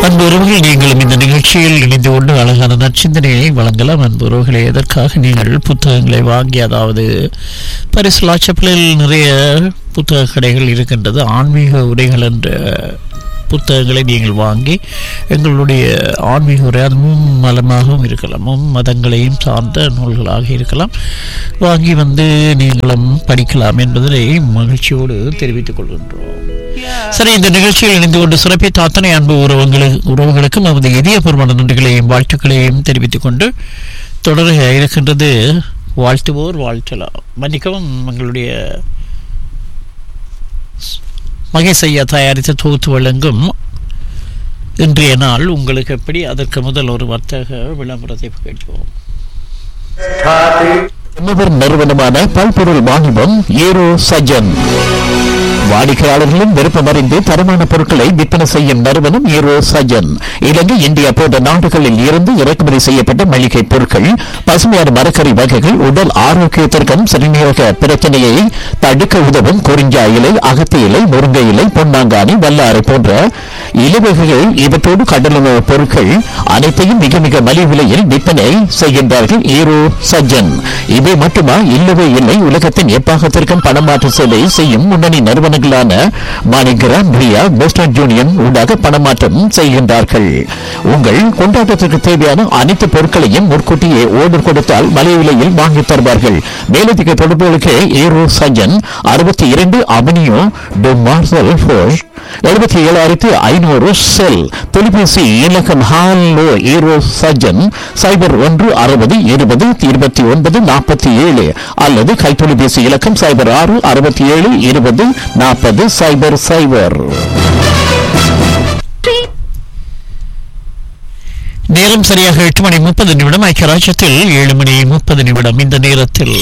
அன்பு உறவுகள் நீங்களும் இந்த நிகழ்ச்சியில் இணைந்து கொண்டு அழகான நற்சிந்தனையை வழங்கலாம் அன்பு உறவுகளை எதற்காக நீங்கள் புத்தகங்களை வாங்கி அதாவது பரிசு லாச்சப்பிலில் நிறைய புத்தக கடைகள் இருக்கின்றது ஆன்மீக உரைகள் என்ற புத்தகங்களை நீங்கள் வாங்கி எங்களுடைய ஆன்மீக உரை அது மலமாகவும் இருக்கலாம் மும் மதங்களையும் சார்ந்த நூல்களாக இருக்கலாம் வாங்கி வந்து நீங்களும் படிக்கலாம் என்பதை மகிழ்ச்சியோடு தெரிவித்துக் கொள்கின்றோம் சரி இந்த நிகழ்ச்சியில் இணைந்து கொண்டு சிறப்பித்த அத்தனை அன்பு உறவுகளுக்கு உறவுகளுக்கும் நமது இதயபூர்வமான நன்றிகளையும் வாழ்த்துக்களையும் தெரிவித்துக் கொண்டு தொடர இருக்கின்றது வாழ்த்துவோர் வாழ்த்தலாம் மன்னிக்கவும் எங்களுடைய மகேஷ் ஐயா தயாரித்த தொகுத்து வழங்கும் இன்றைய நாள் உங்களுக்கு எப்படி அதற்கு முதல் ஒரு வர்த்தக விளம்பரத்தை கேட்போம் பிரமுகர் நிறுவனமான பல்பொருள் வாணிபம் ஏரோ சஜன் வாடிக்கையாளர்களின் விருப்பமறிந்து தரமான பொருட்களை விற்பனை செய்யும் நிறுவனம் ஏரோ சஜன் இலங்கை இந்தியா போன்ற நாடுகளில் இருந்து இறக்குமதி செய்யப்பட்ட மளிகை பொருட்கள் பசுமையான மரக்கறி வகைகள் உடல் ஆரோக்கியத்திற்கும் சிறுநீரக பிரச்சனையை தடுக்க உதவும் குறிஞ்சா இலை அகத்தி இலை முருங்கை இலை பொன்னாங்கானி வல்லாரை போன்ற இலவகைகள் இவற்றோடு கடலுணவு பொருட்கள் அனைத்தையும் மிக மிக மலிவு விலையில் விற்பனை செய்கின்றார்கள் ஈரோ சஜ்ஜன் இவை மட்டுமா இல்லவே இல்லை உலகத்தின் எப்பாகத்திற்கும் பணமாற்று சேவை செய்யும் முன்னணி நிறுவனங்களான மாணிகிராம் ரியா போஸ்டன் யூனியன் ஊடாக பணமாற்றம் செய்கின்றார்கள் உங்கள் கொண்டாட்டத்திற்கு தேவையான அனைத்து பொருட்களையும் முன்கூட்டியே ஓர்டர் கொடுத்தால் மலிவு விலையில் வாங்கித் தருவார்கள் மேலதிக தொடர்புகளுக்கு ஈரோ சஜ்ஜன் அறுபத்தி இரண்டு அவனியோ டு மார்சல் ஃபோஷ் எழுபத்தி ஏழாயிரத்தி ஐநூறு செல் தொலைபேசி இலக்கம் ஹாலோ ஈரோ சஜன் சைபர் ஒன்று அறுபது இருபது இருபத்தி ஒன்பது நாற்பத்தி ஏழு அல்லது கைத்தொலைபேசி இலக்கம் சைபர் ஆறு அறுபத்தி ஏழு இருபது நாற்பது சைபர் சைபர் நேரம் சரியாக எட்டு மணி முப்பது நிமிடம் ஐக்கியராஜ்யத்தில் ஏழு மணி முப்பது நிமிடம் இந்த நேரத்தில்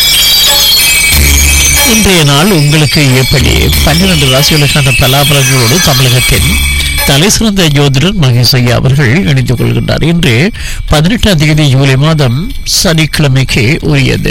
இன்றைய நாள் உங்களுக்கு எப்படி பன்னிரண்டு ராசிகளுக்கான பலாபலங்களோடு தமிழகத்தின் தலை சிறந்த ஜோதிடர் மகேஷ் ஐயா அவர்கள் இணைந்து கொள்கின்றார் இன்று பதினெட்டாம் தேதி ஜூலை மாதம் சனிக்கிழமைக்கு உரியது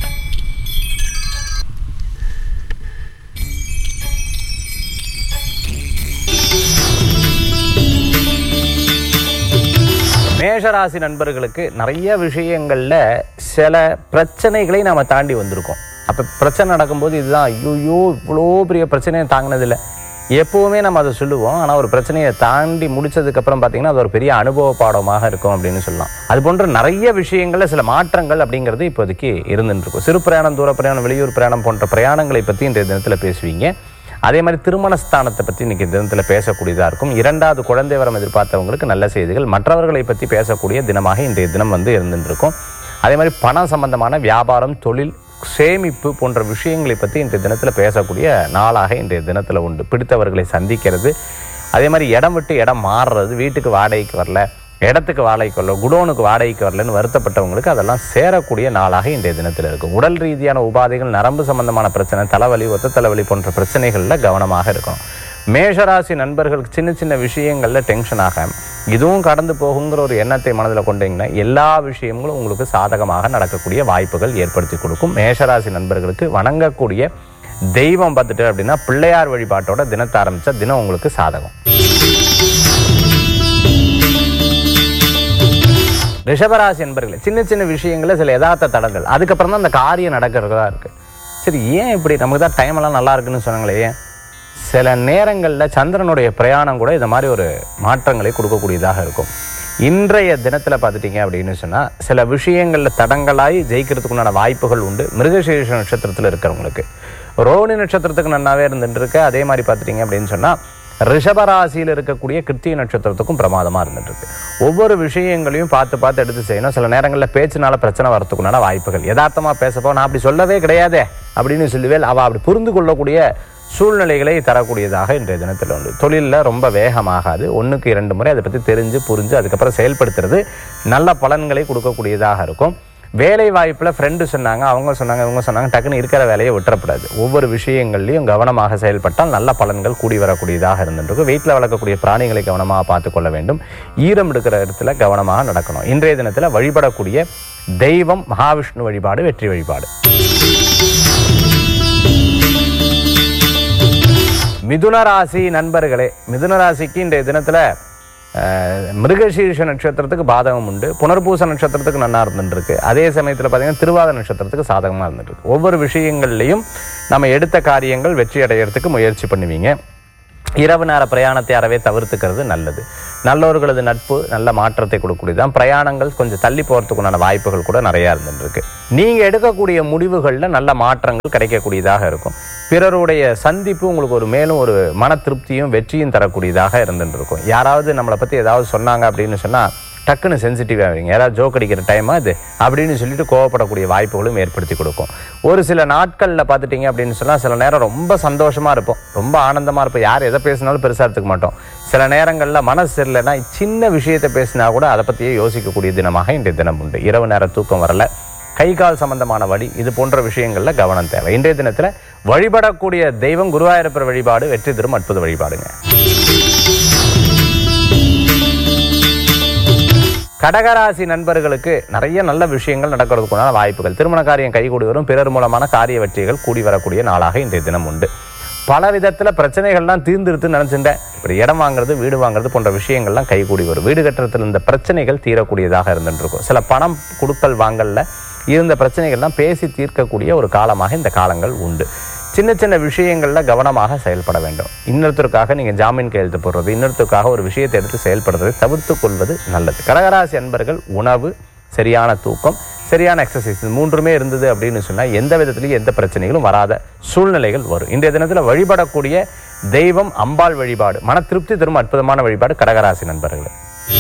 மேஷராசி நண்பர்களுக்கு நிறைய விஷயங்களில் சில பிரச்சனைகளை நாம் தாண்டி வந்திருக்கோம் அப்போ பிரச்சனை நடக்கும்போது இதுதான் ஐயோ இவ்வளோ பெரிய பிரச்சனையை தாங்கினதில்லை எப்போவுமே நம்ம அதை சொல்லுவோம் ஆனால் ஒரு பிரச்சனையை தாண்டி முடிச்சதுக்கப்புறம் பார்த்தீங்கன்னா அது ஒரு பெரிய அனுபவ பாடமாக இருக்கும் அப்படின்னு சொல்லலாம் அது போன்ற நிறைய விஷயங்களில் சில மாற்றங்கள் அப்படிங்கிறது இப்போதைக்கு இருந்துட்டு இருக்கும் சிறு பிரயாணம் தூர பிரயாணம் வெளியூர் பிரயாணம் போன்ற பிரயாணங்களை பற்றி இன்றைய தினத்தில் பேசுவீங்க அதே மாதிரி திருமண ஸ்தானத்தை பற்றி இன்னைக்கு தினத்தில் பேசக்கூடியதாக இருக்கும் இரண்டாவது குழந்தை வரம் எதிர்பார்த்தவங்களுக்கு நல்ல செய்திகள் மற்றவர்களை பற்றி பேசக்கூடிய தினமாக இன்றைய தினம் வந்து இருந்துட்டு இருக்கும் அதே மாதிரி பணம் சம்பந்தமான வியாபாரம் தொழில் சேமிப்பு போன்ற விஷயங்களை பற்றி இன்றைய தினத்தில் பேசக்கூடிய நாளாக இன்றைய தினத்தில் உண்டு பிடித்தவர்களை சந்திக்கிறது அதே மாதிரி இடம் விட்டு இடம் மாறுறது வீட்டுக்கு வாடகைக்கு வரல இடத்துக்கு வாடகைக்கு வரல குடோனுக்கு வாடகைக்கு வரலன்னு வருத்தப்பட்டவங்களுக்கு அதெல்லாம் சேரக்கூடிய நாளாக இன்றைய தினத்தில் இருக்கும் உடல் ரீதியான உபாதைகள் நரம்பு சம்பந்தமான பிரச்சனை தலைவலி ஒத்த தலைவலி போன்ற பிரச்சனைகளில் கவனமாக இருக்கணும் மேஷராசி நண்பர்களுக்கு சின்ன சின்ன விஷயங்களில் டென்ஷன் ஆகாம இதுவும் கடந்து போகுங்கிற ஒரு எண்ணத்தை மனதில் கொண்டீங்கன்னா எல்லா விஷயங்களும் உங்களுக்கு சாதகமாக நடக்கக்கூடிய வாய்ப்புகள் ஏற்படுத்தி கொடுக்கும் மேஷராசி நண்பர்களுக்கு வணங்கக்கூடிய தெய்வம் பார்த்துட்டு அப்படின்னா பிள்ளையார் வழிபாட்டோட தினத்தை ஆரம்பிச்சா தினம் உங்களுக்கு சாதகம் ரிஷபராசி என்பர்களே சின்ன சின்ன விஷயங்களில் சில யதார்த்த தடங்கள் அதுக்கப்புறம் தான் அந்த காரியம் நடக்கிறதா இருக்கு சரி ஏன் இப்படி நமக்கு தான் டைம் எல்லாம் நல்லா இருக்குன்னு சொன்னாங்களே ஏன் சில நேரங்களில் சந்திரனுடைய பிரயாணம் கூட இந்த மாதிரி ஒரு மாற்றங்களை கொடுக்கக்கூடியதாக இருக்கும் இன்றைய தினத்தில் பார்த்துட்டீங்க அப்படின்னு சொன்னால் சில விஷயங்களில் தடங்களாய் ஜெயிக்கிறதுக்குண்டான வாய்ப்புகள் உண்டு மிருகசீரிஷ நட்சத்திரத்தில் இருக்கிறவங்களுக்கு ரோனி நட்சத்திரத்துக்கு நன்னாவே இருந்துட்டு இருக்கு அதே மாதிரி பார்த்துட்டீங்க அப்படின்னு சொன்னால் ரிஷபராசியில் இருக்கக்கூடிய கிருத்திய நட்சத்திரத்துக்கும் பிரமாதமாக இருந்துட்டு இருக்கு ஒவ்வொரு விஷயங்களையும் பார்த்து பார்த்து எடுத்து செய்யணும் சில நேரங்களில் பேச்சினால பிரச்சனை வரத்துக்குண்டான வாய்ப்புகள் யதார்த்தமாக பேசப்போ நான் அப்படி சொல்லவே கிடையாதே அப்படின்னு சொல்லுவேன் அவள் அப்படி புரிந்து கொள்ளக்கூடிய சூழ்நிலைகளை தரக்கூடியதாக இன்றைய தினத்தில் உண்டு தொழிலில் ரொம்ப வேகமாகாது ஒன்றுக்கு இரண்டு முறை அதை பற்றி தெரிஞ்சு புரிஞ்சு அதுக்கப்புறம் செயல்படுத்துறது நல்ல பலன்களை கொடுக்கக்கூடியதாக இருக்கும் வேலை வாய்ப்பில் ஃப்ரெண்டு சொன்னாங்க அவங்க சொன்னாங்க இவங்க சொன்னாங்க டக்குன்னு இருக்கிற வேலையை விட்டுறக்கூடாது ஒவ்வொரு விஷயங்கள்லையும் கவனமாக செயல்பட்டால் நல்ல பலன்கள் கூடி வரக்கூடியதாக இருந்துருக்கும் வீட்டில் வளர்க்கக்கூடிய பிராணிகளை கவனமாக பார்த்துக்கொள்ள வேண்டும் ஈரம் எடுக்கிற இடத்துல கவனமாக நடக்கணும் இன்றைய தினத்தில் வழிபடக்கூடிய தெய்வம் மகாவிஷ்ணு வழிபாடு வெற்றி வழிபாடு மிதுன ராசி நண்பர்களே மிதுன ராசிக்கு இன்றைய தினத்தில் அஹ், மிருகசீர்ஷ நட்சத்திரத்துக்கு பாதகம் உண்டு புனர்பூச நட்சத்திரத்துக்கு நன்னா இருந்துருக்கு அதே சமயத்தில் பார்த்தீங்கன்னா திருவாத நட்சத்திரத்துக்கு சாதகமாக இருந்துருக்கு ஒவ்வொரு விஷயங்கள்லையும் நம்ம எடுத்த காரியங்கள் வெற்றி அடையிறதுக்கு முயற்சி பண்ணுவீங்க இரவு நேர பிரயாணத்தை அறவே தவிர்த்துக்கிறது நல்லது நல்லவர்களது நட்பு நல்ல மாற்றத்தை கொடுக்கக்கூடியதான் பிரயாணங்கள் கொஞ்சம் தள்ளி போகிறதுக்குண்டான வாய்ப்புகள் கூட நிறையா இருந்துருக்கு நீங்கள் எடுக்கக்கூடிய முடிவுகளில் நல்ல மாற்றங்கள் கிடைக்கக்கூடியதாக இருக்கும் பிறருடைய சந்திப்பு உங்களுக்கு ஒரு மேலும் ஒரு மன திருப்தியும் வெற்றியும் தரக்கூடியதாக இருந்துட்டு இருக்கும் யாராவது நம்மளை பற்றி ஏதாவது சொன்னாங்க அப்படின்னு சொன்னால் டக்குன்னு சென்சிட்டிவ் ஆகிறீங்க யாராவது ஜோக் அடிக்கிற டைமா அது அப்படின்னு சொல்லிட்டு கோவப்படக்கூடிய வாய்ப்புகளும் ஏற்படுத்தி கொடுக்கும் ஒரு சில நாட்களில் பார்த்துட்டீங்க அப்படின்னு சொன்னால் சில நேரம் ரொம்ப சந்தோஷமாக இருப்போம் ரொம்ப ஆனந்தமாக இருப்போம் யார் எதை பேசினாலும் பெருசாக எடுத்துக்க மாட்டோம் சில நேரங்களில் மனசு சரியில்லைன்னா சின்ன விஷயத்தை பேசினா கூட அதை பற்றியே யோசிக்கக்கூடிய தினமாக இன்றைய தினம் உண்டு இரவு நேர தூக்கம் வரல கை கால் சம்பந்தமான வழி இது போன்ற விஷயங்களில் கவனம் தேவை இன்றைய தினத்தில் வழிபடக்கூடிய தெய்வம் குருவாயூரப்பர் வழிபாடு வெற்றி தரும் அற்புத வழிபாடுங்க கடகராசி நண்பர்களுக்கு நிறைய நல்ல விஷயங்கள் நடக்கிறதுக்குண்டான வாய்ப்புகள் திருமண காரியம் கைகூடி வரும் பிறர் மூலமான காரிய வெற்றிகள் கூடி வரக்கூடிய நாளாக இன்றைய தினம் உண்டு பல விதத்தில் பிரச்சனைகள்லாம் தீர்ந்துருத்துன்னு நினச்சிட்டேன் இப்படி இடம் வாங்குறது வீடு வாங்குறது போன்ற விஷயங்கள்லாம் கைகூடி வரும் வீடு கட்டுறதுல இந்த பிரச்சனைகள் தீரக்கூடியதாக இருந்துட்டு இருக்கும் சில பணம் கொடுக்கல் வாங்கல்ல இருந்த பிரச்சனைகள்லாம் பேசி தீர்க்கக்கூடிய ஒரு காலமாக இந்த காலங்கள் உண்டு சின்ன சின்ன விஷயங்களில் கவனமாக செயல்பட வேண்டும் இன்னொருத்தருக்காக நீங்கள் ஜாமீன் கையெழுத்து போடுறது இன்னொருத்தருக்காக ஒரு விஷயத்தை எடுத்து செயல்படுறதை தவிர்த்து கொள்வது நல்லது கடகராசி அன்பர்கள் உணவு சரியான தூக்கம் சரியான எக்ஸசைஸ் இது மூன்றுமே இருந்தது அப்படின்னு சொன்னால் எந்த விதத்திலையும் எந்த பிரச்சனைகளும் வராத சூழ்நிலைகள் வரும் இன்றைய தினத்தில் வழிபடக்கூடிய தெய்வம் அம்பாள் வழிபாடு மன திருப்தி தரும் அற்புதமான வழிபாடு கடகராசி நண்பர்கள்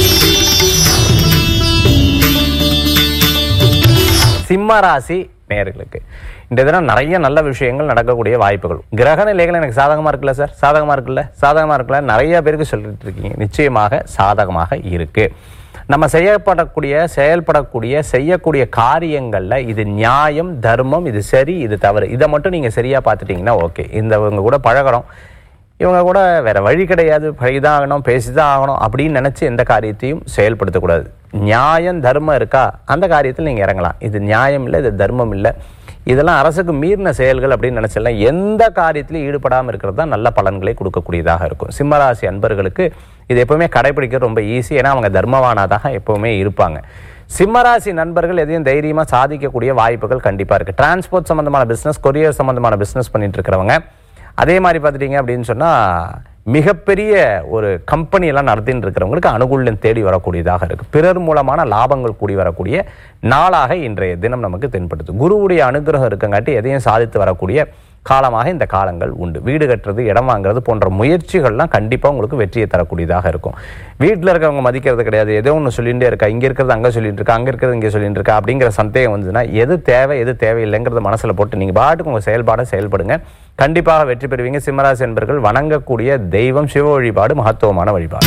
சிம்ம ராசி நேயர்களுக்கு இந்த தினம் நிறைய நல்ல விஷயங்கள் நடக்கக்கூடிய வாய்ப்புகள் கிரக நிலைகள் எனக்கு சாதகமா இருக்குல்ல சார் சாதகமா இருக்குல்ல சாதகமா இருக்குல்ல நிறைய பேருக்கு சொல்லிட்டு இருக்கீங்க நிச்சயமாக சாதகமாக இருக்கு நம்ம செய்யப்படக்கூடிய செயல்படக்கூடிய செய்யக்கூடிய காரியங்கள்ல இது நியாயம் தர்மம் இது சரி இது தவறு இதை மட்டும் நீங்க சரியா பார்த்துட்டீங்கன்னா ஓகே இந்த இவங்க கூட பழகுறோம் இவங்க கூட வேற வழி கிடையாது பழகிதான் ஆகணும் பேசிதான் ஆகணும் அப்படின்னு நினைச்சு எந்த காரியத்தையும் செயல்படுத்தக்கூடாது நியாயம் தர்மம் இருக்கா அந்த காரியத்தில் நீங்க இறங்கலாம் இது நியாயம் இல்லை இது தர்மம் இல்லை இதெல்லாம் அரசுக்கு மீறின செயல்கள் அப்படின்னு நினைச்சலாம் எந்த காரியத்திலையும் ஈடுபடாமல் இருக்கிறது தான் நல்ல பலன்களை கொடுக்கக்கூடியதாக இருக்கும் சிம்மராசி அன்பர்களுக்கு இது எப்பவுமே கடைபிடிக்கிறது ரொம்ப ஈஸி ஏன்னா அவங்க தர்மவானாதாக எப்பவுமே இருப்பாங்க சிம்மராசி நண்பர்கள் எதையும் தைரியமாக சாதிக்கக்கூடிய வாய்ப்புகள் கண்டிப்பாக இருக்குது டிரான்ஸ்போர்ட் சம்மந்தமான பிஸ்னஸ் கொரியர் சம்மந்தமான பிஸ்னஸ் பண்ணிட்டு இருக்கிறவங்க அதே மாதிரி பார்த்துட்டீங்க அப்படின்னு சொன்னால் மிகப்பெரிய ஒரு கம்பெனி எல்லாம் நடத்தின்னு இருக்கிறவங்களுக்கு அனுகூல்யம் தேடி வரக்கூடியதாக இருக்கு பிறர் மூலமான லாபங்கள் கூடி வரக்கூடிய நாளாக இன்றைய தினம் நமக்கு தென்படுது குருவுடைய அனுகிரகம் இருக்கங்காட்டி எதையும் சாதித்து வரக்கூடிய காலமாக இந்த காலங்கள் உண்டு வீடு கட்டுறது இடம் வாங்குறது போன்ற முயற்சிகள்லாம் கண்டிப்பாக உங்களுக்கு வெற்றியை தரக்கூடியதாக இருக்கும் வீட்டில் இருக்கவங்க மதிக்கிறது கிடையாது ஏதோ ஒன்று சொல்லிகிட்டே இருக்கா இங்கே இருக்கிறது அங்கே சொல்லிட்டு இருக்கா அங்கே இருக்கிறது இங்கே சொல்லிட்டு இருக்கா அப்படிங்கிற சந்தேகம் வந்ததுன்னா எது தேவை எது தேவையில்லைங்கிறத மனசில் போட்டு நீங்கள் பாட்டுக்கு உங்கள் செயல்பாடை செயல்படுங்க கண்டிப்பாக வெற்றி பெறுவீங்க சிம்மராசி என்பர்கள் வணங்கக்கூடிய தெய்வம் சிவ வழிபாடு மகத்துவமான வழிபாடு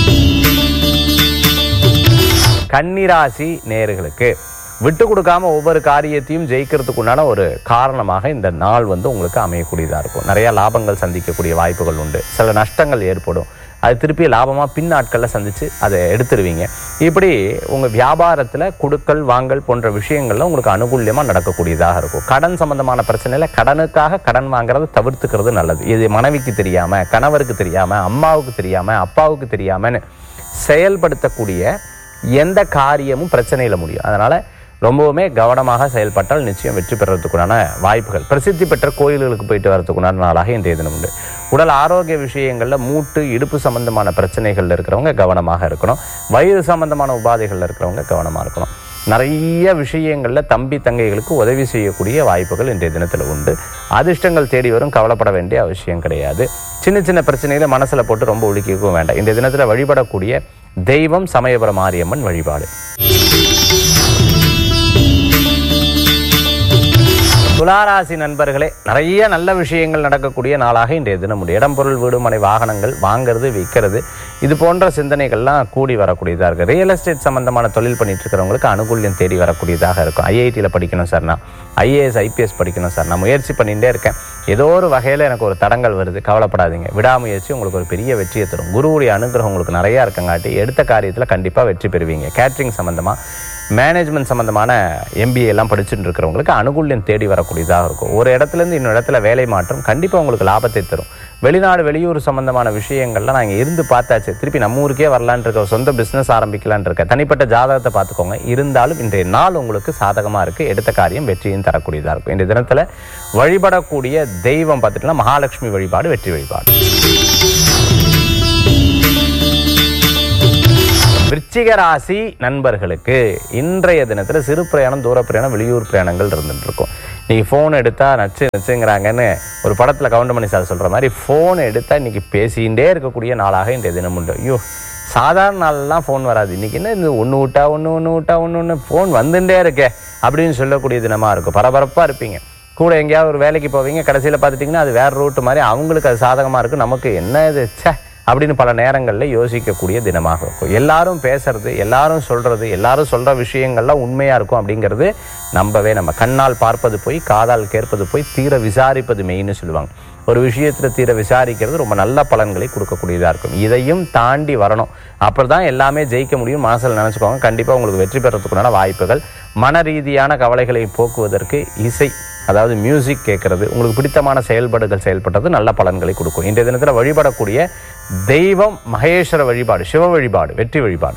கன்னிராசி நேயர்களுக்கு விட்டு கொடுக்காம ஒவ்வொரு காரியத்தையும் ஜெயிக்கிறதுக்கு உண்டான ஒரு காரணமாக இந்த நாள் வந்து உங்களுக்கு அமையக்கூடியதாக இருக்கும் நிறைய லாபங்கள் சந்திக்கக்கூடிய வாய்ப்புகள் உண்டு சில நஷ்டங்கள் ஏற்படும் அது திருப்பி லாபமாக பின் நாட்களில் சந்தித்து அதை எடுத்துருவீங்க இப்படி உங்கள் வியாபாரத்தில் கொடுக்கல் வாங்கல் போன்ற விஷயங்கள்ல உங்களுக்கு அனுகூல்யமாக நடக்கக்கூடியதாக இருக்கும் கடன் சம்பந்தமான பிரச்சனையில் கடனுக்காக கடன் வாங்குறதை தவிர்த்துக்கிறது நல்லது இது மனைவிக்கு தெரியாமல் கணவருக்கு தெரியாமல் அம்மாவுக்கு தெரியாமல் அப்பாவுக்கு தெரியாமன்னு செயல்படுத்தக்கூடிய எந்த காரியமும் பிரச்சனையில் முடியும் அதனால் ரொம்பவுமே கவனமாக செயல்பட்டால் நிச்சயம் வெற்றி பெறறதுக்குண்டான வாய்ப்புகள் பிரசித்தி பெற்ற கோயில்களுக்கு போயிட்டு வரதுக்குண்டான நாளாக இன்றைய தினம் உண்டு உடல் ஆரோக்கிய விஷயங்களில் மூட்டு இடுப்பு சம்பந்தமான பிரச்சனைகள்ல இருக்கிறவங்க கவனமாக இருக்கணும் வயிறு சம்பந்தமான உபாதைகள்ல இருக்கிறவங்க கவனமாக இருக்கணும் நிறைய விஷயங்களில் தம்பி தங்கைகளுக்கு உதவி செய்யக்கூடிய வாய்ப்புகள் இன்றைய தினத்தில் உண்டு அதிர்ஷ்டங்கள் தேடி வரும் கவலைப்பட வேண்டிய அவசியம் கிடையாது சின்ன சின்ன பிரச்சனைகளை மனசில் போட்டு ரொம்ப ஒழுக்கிக்கவும் வேண்டாம் இன்றைய தினத்தில் வழிபடக்கூடிய தெய்வம் சமயபுரம் மாரியம்மன் வழிபாடு துளாராசி நண்பர்களே நிறைய நல்ல விஷயங்கள் நடக்கக்கூடிய நாளாக இன்றைய தினம் உண்டு இடம் பொருள் வீடு மனை வாகனங்கள் வாங்குறது விற்கிறது இது போன்ற சிந்தனைகள்லாம் கூடி வரக்கூடியதாக இருக்குது ரியல் எஸ்டேட் சம்பந்தமான தொழில் பண்ணிட்டு இருக்கிறவங்களுக்கு அனுகூல்யம் தேடி வரக்கூடியதாக இருக்கும் ஐஐடியில் படிக்கணும் சார் நான் ஐஏஎஸ் ஐபிஎஸ் படிக்கணும் சார் நான் முயற்சி பண்ணிகிட்டே இருக்கேன் ஏதோ ஒரு வகையில் எனக்கு ஒரு தடங்கள் வருது கவலைப்படாதீங்க விடாமுயற்சி உங்களுக்கு ஒரு பெரிய வெற்றியை தரும் குருவுடைய அனுகிரகம் உங்களுக்கு நிறையா இருக்கங்காட்டி எடுத்த காரியத்தில் கண்டிப்பாக வெற்றி பெறுவீங்க கேட்ரிங் சம்மந்தமாக மேனேஜ்மெண்ட் சம்மந்தமான எம்பிஏ எல்லாம் படிச்சுட்டு இருக்கிறவங்களுக்கு அனுகூல்யம் தேடி வரக்கூடியதாக இருக்கும் ஒரு இடத்துலேருந்து இன்னொரு இடத்துல வேலை மாற்றம் கண்டிப்பாக உங்களுக்கு லாபத்தை தரும் வெளிநாடு வெளியூர் சம்பந்தமான விஷயங்கள்லாம் நான் இங்க இருந்து பார்த்தாச்சு திருப்பி நம்ம ஊருக்கே வரலான் இருக்க சொந்த பிஸ்னஸ் ஆரம்பிக்கலான் இருக்க தனிப்பட்ட ஜாதகத்தை பார்த்துக்கோங்க இருந்தாலும் இன்றைய நாள் உங்களுக்கு சாதகமாக இருக்குது எடுத்த காரியம் வெற்றியும் தரக்கூடியதாக இருக்கும் இன்றைய தினத்தில் வழிபடக்கூடிய தெய்வம் பார்த்துட்டுனா மகாலட்சுமி வழிபாடு வெற்றி வழிபாடு விருச்சிக ராசி நண்பர்களுக்கு இன்றைய தினத்தில் சிறு பிரயாணம் தூர பிரயாணம் வெளியூர் பிரயாணங்கள் இருந்துட்டு இருக்கும் இன்னைக்கு ஃபோன் எடுத்தா நச்சு நச்சுங்கிறாங்கன்னு ஒரு படத்தில் கவுண்டமணி சார் சொல்ற மாதிரி ஃபோன் எடுத்தா இன்னைக்கு பேசிகிட்டே இருக்கக்கூடிய நாளாக இன்றைய தினம் உண்டு ஐயோ சாதாரண நாளெல்லாம் ஃபோன் வராது இன்னைக்கு என்ன இந்த ஒன்று விட்டா ஒன்று ஒன்று விட்டா ஒன்று ஒன்று ஃபோன் வந்துட்டே இருக்கே அப்படின்னு சொல்லக்கூடிய தினமாக இருக்கும் பரபரப்பாக இருப்பீங்க கூட எங்கேயாவது ஒரு வேலைக்கு போவீங்க கடைசியில் பார்த்துட்டிங்கன்னா அது வேற ரூட்டு மாதிரி அவங்களுக்கு அது சாதகமாக இருக்கும் நமக்கு என்ன இது ச்சே அப்படின்னு பல நேரங்களில் யோசிக்கக்கூடிய தினமாக இருக்கும் எல்லாரும் பேசுறது எல்லாரும் சொல்றது எல்லாரும் சொல்ற விஷயங்கள்லாம் உண்மையா இருக்கும் அப்படிங்கிறது நம்பவே நம்ம கண்ணால் பார்ப்பது போய் காதால் கேட்பது போய் தீர விசாரிப்பது மெயின்னு சொல்லுவாங்க ஒரு விஷயத்துல தீர விசாரிக்கிறது ரொம்ப நல்ல பலன்களை கொடுக்கக்கூடியதா இருக்கும் இதையும் தாண்டி வரணும் அப்புறம் தான் எல்லாமே ஜெயிக்க முடியும் மனசில் நினச்சிக்கோங்க கண்டிப்பாக உங்களுக்கு வெற்றி பெறத்துக்குண்டான வாய்ப்புகள் மன ரீதியான கவலைகளை போக்குவதற்கு இசை அதாவது மியூசிக் கேட்கறது உங்களுக்கு பிடித்தமான செயல்பாடுகள் செயல்படுறது நல்ல பலன்களை கொடுக்கும் இன்றைய தினத்தில் வழிபடக்கூடிய தெய்வம் மகேஸ்வர வழிபாடு சிவ வழிபாடு வெற்றி வழிபாடு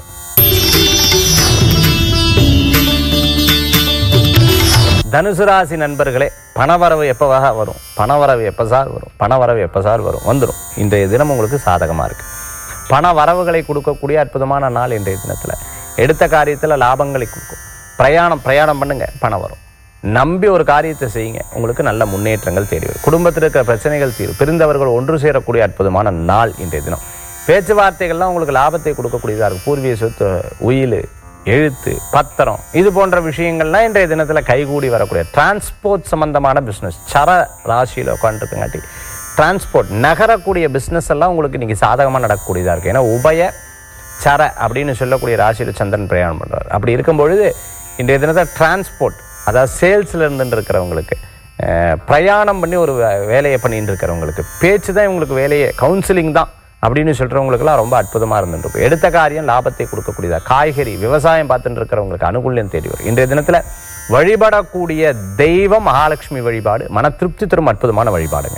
தனுசு ராசி நண்பர்களே பணவரவு எப்போவாக வரும் பணவரவு எப்போ சார் வரும் பணவரவு எப்போ சார் வரும் வந்துடும் இன்றைய தினம் உங்களுக்கு சாதகமாக இருக்கு பண வரவுகளை கொடுக்கக்கூடிய அற்புதமான நாள் இன்றைய தினத்தில் எடுத்த காரியத்தில் லாபங்களை கொடுக்கும் பிரயாணம் பிரயாணம் பண்ணுங்க பணம் வரும் நம்பி ஒரு காரியத்தை செய்யுங்க உங்களுக்கு நல்ல முன்னேற்றங்கள் தேடி வரும் குடும்பத்தில் இருக்கிற பிரச்சனைகள் தீரும் பிரிந்தவர்கள் ஒன்று சேரக்கூடிய அற்புதமான நாள் இன்றைய தினம் பேச்சுவார்த்தைகள்லாம் உங்களுக்கு லாபத்தை கொடுக்கக்கூடியதாக இருக்கும் பூர்வீக சொத்து உயில் எழுத்து பத்திரம் இது போன்ற விஷயங்கள்லாம் இன்றைய தினத்தில் கைகூடி வரக்கூடிய டிரான்ஸ்போர்ட் சம்பந்தமான பிஸ்னஸ் சர ராசியில் உட்காந்துருக்குங்காட்டி டிரான்ஸ்போர்ட் நகரக்கூடிய பிஸ்னஸ் எல்லாம் உங்களுக்கு இன்னைக்கு சாதகமாக நடக்கக்கூடியதாக இருக்குது ஏன்னா உபய சர அப்படின்னு சொல்லக்கூடிய ராசியில் சந்திரன் பிரயாணம் பண்ணுறாரு அப்படி இருக்கும் பொழுது இன்றைய தினத்தை டிரான்ஸ்போர்ட் அதாவது சேல்ஸில் இருந்துட்டு இருக்கிறவங்களுக்கு அஹ், பிரயாணம் பண்ணி ஒரு வே- வேலையை பண்ணிட்டு இருக்கிறவங்களுக்கு பேச்சு தான் இவங்களுக்கு வேலையே கவுன்சிலிங் தான் அப்படின்னு சொல்கிறவங்களுக்குலாம் ரொம்ப அற்புதமாக இருந்துட்டு இருக்கும் எடுத்த காரியம் லாபத்தை கொடுக்கக்கூடியதா காய்கறி விவசாயம் பார்த்துட்டு இருக்கிறவங்களுக்கு அனுகூல்யம் தேடி வரும் இன்றைய தினத்தில் வழிபடக்கூடிய தெய்வம் மகாலட்சுமி வழிபாடு மன திருப்தி தரும் அற்புதமான வழிபாடுங்க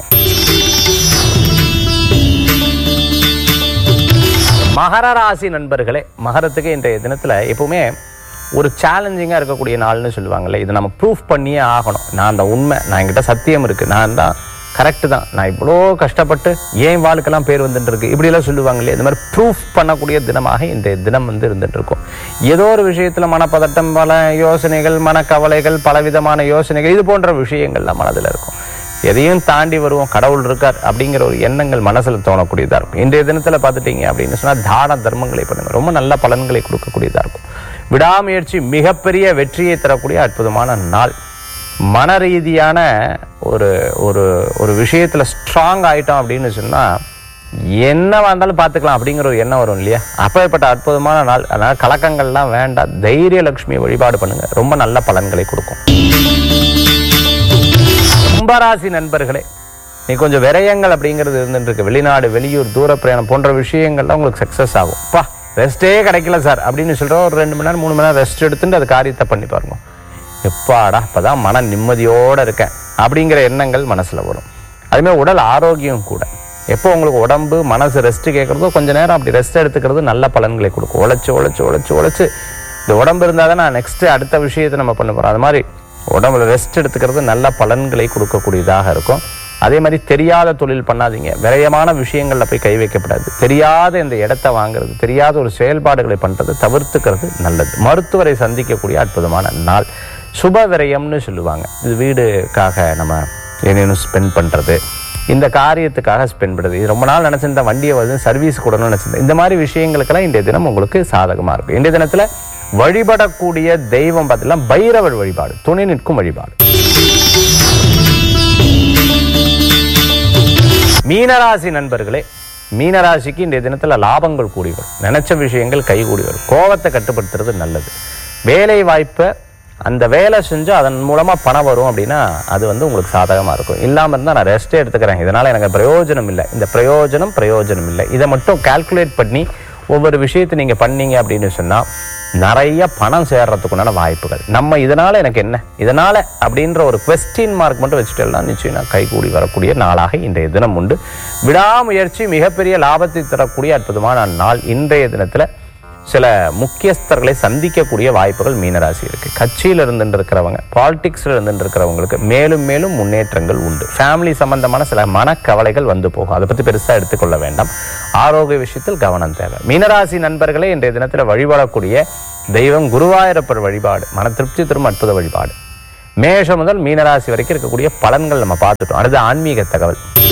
மகர ராசி நண்பர்களே மகரத்துக்கு இன்றைய தினத்தில் எப்பவுமே ஒரு சேலஞ்சிங்காக இருக்கக்கூடிய நாள்னு சொல்லுவாங்கல்ல இதை நம்ம ப்ரூஃப் பண்ணியே ஆகணும் நான் அந்த உண்மை நான் என்கிட்ட சத்தியம் இருக்குது நான் தான் கரெக்டு தான் நான் இவ்வளோ கஷ்டப்பட்டு ஏன் வாழ்க்கெல்லாம் பேர் வந்துட்டு இருக்கு இப்படியெல்லாம் சொல்லுவாங்களே இந்த மாதிரி ப்ரூஃப் பண்ணக்கூடிய தினமாக இன்றைய தினம் வந்து இருந்துட்டு இருக்கும் ஏதோ ஒரு விஷயத்தில் மனப்பதட்டம் பல யோசனைகள் மனக்கவலைகள் பலவிதமான யோசனைகள் இது போன்ற விஷயங்கள்லாம் மனதில் இருக்கும் எதையும் தாண்டி வருவோம் கடவுள் இருக்கார் அப்படிங்கிற ஒரு எண்ணங்கள் மனசுல தோணக்கூடியதா இருக்கும் இன்றைய தினத்துல பார்த்துட்டீங்க அப்படின்னு சொன்னா தான தர்மங்களை பண்ணுங்க ரொம்ப நல்ல பலன்களை கொடுக்கக்கூடியதா இருக்கும் விடாமுயற்சி மிகப்பெரிய வெற்றியை தரக்கூடிய அற்புதமான நாள் மன ரீதியான ஒரு ஒரு ஒரு விஷயத்துல ஸ்ட்ராங் ஆயிட்டோம் அப்படின்னு சொன்னா என்னவா இருந்தாலும் பார்த்துக்கலாம் அப்படிங்கிற ஒரு எண்ணம் வரும் இல்லையா அப்பேற்பட்ட அற்புதமான நாள் அதனால கலக்கங்கள்லாம் வேண்டாம் தைரிய லட்சுமியை வழிபாடு பண்ணுங்க ரொம்ப நல்ல பலன்களை கொடுக்கும் கும்பராசி நண்பர்களே நீ கொஞ்சம் விரயங்கள் அப்படிங்கிறது இருந்துட்டு இருக்கு வெளிநாடு வெளியூர் தூர பிரயாணம் போன்ற விஷயங்கள்லாம் உங்களுக்கு சக்ஸஸ் ஆகும் பா ரெஸ்ட்டே கிடைக்கல சார் அப்படின்னு சொல்ற ஒரு ரெண்டு மணி நேரம் மூணு மணி நேரம் ரெஸ்ட் எடுத்துட்டு அது காரியத்தை பண்ணி பாருங்க எப்பாடா இப்பதான் மன நிம்மதியோட இருக்கேன் அப்படிங்கிற எண்ணங்கள் மனசுல வரும் அதுமாதிரி உடல் ஆரோக்கியம் கூட எப்போ உங்களுக்கு உடம்பு மனசு ரெஸ்ட் கேட்குறதோ கொஞ்ச நேரம் அப்படி ரெஸ்ட் எடுத்துக்கிறது நல்ல பலன்களை கொடுக்கும் உழைச்சு உழைச்சு உழைச்சு உழைச்சு இந்த உடம்பு இருந்தால் தான் நான் நெக்ஸ்ட் அடுத்த விஷயத்தை நம்ம பண்ண போகிறோம் அது மாதிரி உடம்புல ரெஸ்ட் எடுத்துக்கிறது நல்ல பலன்களை கொடுக்கக்கூடியதாக இருக்கும் அதே மாதிரி தெரியாத தொழில் பண்ணாதீங்க விரயமான விஷயங்களில் போய் கை வைக்கப்படாது தெரியாத இந்த இடத்த வாங்குறது தெரியாத ஒரு செயல்பாடுகளை பண்ணுறது தவிர்த்துக்கிறது நல்லது மருத்துவரை சந்திக்கக்கூடிய அற்புதமான நாள் சுப விரயம்னு சொல்லுவாங்க இது வீடுக்காக நம்ம ஏதேனும் ஸ்பெண்ட் பண்ணுறது இந்த காரியத்துக்காக ஸ்பெண்ட் பண்ணுறது இது ரொம்ப நாள் நினச்சிருந்தேன் வண்டியை வந்து சர்வீஸ் கூடணும்னு நினச்சிருந்தேன் இந்த மாதிரி விஷயங்களுக்கெல்லாம் இன்றைய தினம் உங்களுக்கு சாதகமாக இருக்கும் இன்றைய தினத்தில் வழிபடக்கூடிய தெய்வம் பார்த்தீங்கன்னா பைரவர் வழிபாடு துணை நிற்கும் வழிபாடு மீனராசி நண்பர்களே மீனராசிக்கு இன்றைய தினத்தில் லாபங்கள் கூடி வரும் நினைச்ச விஷயங்கள் கை கூடி வரும் கோவத்தை கட்டுப்படுத்துறது நல்லது வேலை வாய்ப்பை அந்த வேலை செஞ்சு அதன் மூலமாக பணம் வரும் அப்படின்னா அது வந்து உங்களுக்கு சாதகமாக இருக்கும் இல்லாமல் இருந்தால் நான் ரெஸ்ட்டே எடுத்துக்கிறேன் இதனால் எனக்கு பிரயோஜனம் இல்லை இந்த பிரயோஜனம் பிரயோஜனம் இல்லை இதை மட்டும் கால்குலேட் பண்ணி ஒவ்வொரு விஷயத்தை நீங்கள் பண்ணீங்க அப்படின்னு சொன்னால் நிறைய பணம் சேர்றதுக்குண்டான வாய்ப்புகள் நம்ம இதனால எனக்கு என்ன இதனால அப்படின்ற ஒரு கொஸ்டின் மார்க் மட்டும் வச்சுட்டேன்னா நிச்சயம் கைகூடி வரக்கூடிய நாளாக இன்றைய தினம் உண்டு விடாமுயற்சி மிகப்பெரிய லாபத்தை தரக்கூடிய அற்புதமான நாள் இன்றைய தினத்தில் சில முக்கியஸ்தர்களை சந்திக்கக்கூடிய வாய்ப்புகள் மீனராசி இருக்கு கட்சியில் இருந்துட்டு இருக்கிறவங்க பாலிடிக்ஸ்ல இருந்துட்டு இருக்கிறவங்களுக்கு மேலும் மேலும் முன்னேற்றங்கள் உண்டு ஃபேமிலி சம்பந்தமான சில மனக்கவலைகள் வந்து போகும் அதை பத்தி பெருசா எடுத்துக்கொள்ள வேண்டாம் ஆரோக்கிய விஷயத்தில் கவனம் தேவை மீனராசி நண்பர்களே இன்றைய தினத்தில் வழிபடக்கூடிய தெய்வம் குருவாயூரப்பர் வழிபாடு மன திருப்தி தரும் அற்புத வழிபாடு மேஷம் முதல் மீனராசி வரைக்கும் இருக்கக்கூடிய பலன்கள் நம்ம பார்த்துட்டோம் அடுத்து ஆன்மீக தகவல்